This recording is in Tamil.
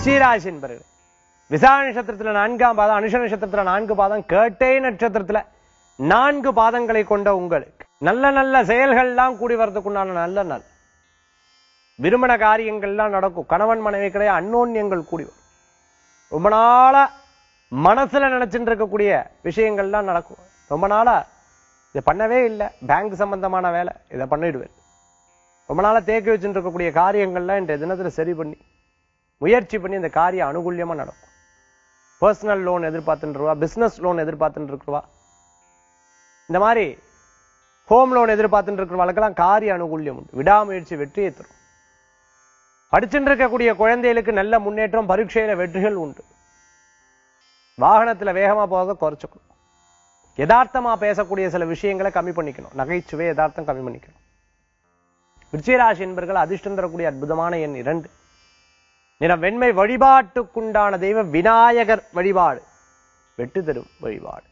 விருச்சிகராசி என்பர்கள் விசா நட்சத்திரத்துல நான்காம் பாதம் அனுஷ நட்சத்திரத்துல நான்கு பாதம் கேட்டை நட்சத்திரத்துல நான்கு பாதங்களை கொண்ட உங்களுக்கு நல்ல நல்ல செயல்கள்லாம் கூடி வர்றதுக்குண்டான நல்ல நாள் விருமண காரியங்கள்லாம் நடக்கும் கணவன் மனைவி கிடையாது அன்னோன்யங்கள் கூடி வரும் ரொம்ப நாளா மனசுல நினைச்சுட்டு இருக்கக்கூடிய விஷயங்கள்லாம் நடக்கும் ரொம்ப நாளா இதை பண்ணவே இல்லை பேங்க் சம்பந்தமான வேலை இதை பண்ணிடுவேன் ரொம்ப நாளா தேக்கி வச்சுட்டு இருக்கக்கூடிய காரியங்கள்லாம் இன்றைய தினத்துல சரி பண்ணி முயற்சி பண்ணி இந்த காரியம் அனுகூல்யமா நடக்கும் பர்சனல் லோன் எதிர்பார்த்துட்டு ரூபா பிசினஸ் லோன் எதிர்பார்த்துட்டு இருக்கிறவா இந்த மாதிரி ஹோம் லோன் எதிர்பார்த்துட்டு இருக்கிறவங்களுக்கெல்லாம் காரிய அனுகூல்யம் உண்டு விடாமுயற்சி வெற்றியை தரும் படிச்சுட்டு இருக்கக்கூடிய குழந்தைகளுக்கு நல்ல முன்னேற்றம் பரீட்சையில வெற்றிகள் உண்டு வாகனத்துல வேகமா போக குறைச்சுக்கணும் யதார்த்தமா பேசக்கூடிய சில விஷயங்களை கம்மி பண்ணிக்கணும் நகைச்சுவை யதார்த்தம் கம்மி பண்ணிக்கணும் விருச்சிகராசி என்பர்கள் அதிர்ஷ்டம் தரக்கூடிய அற்புதமான எண் இரண்டு நிறம் வெண்மை வழிபாட்டுக்குண்டான தெய்வம் விநாயகர் வழிபாடு வெட்டு தரும் வழிபாடு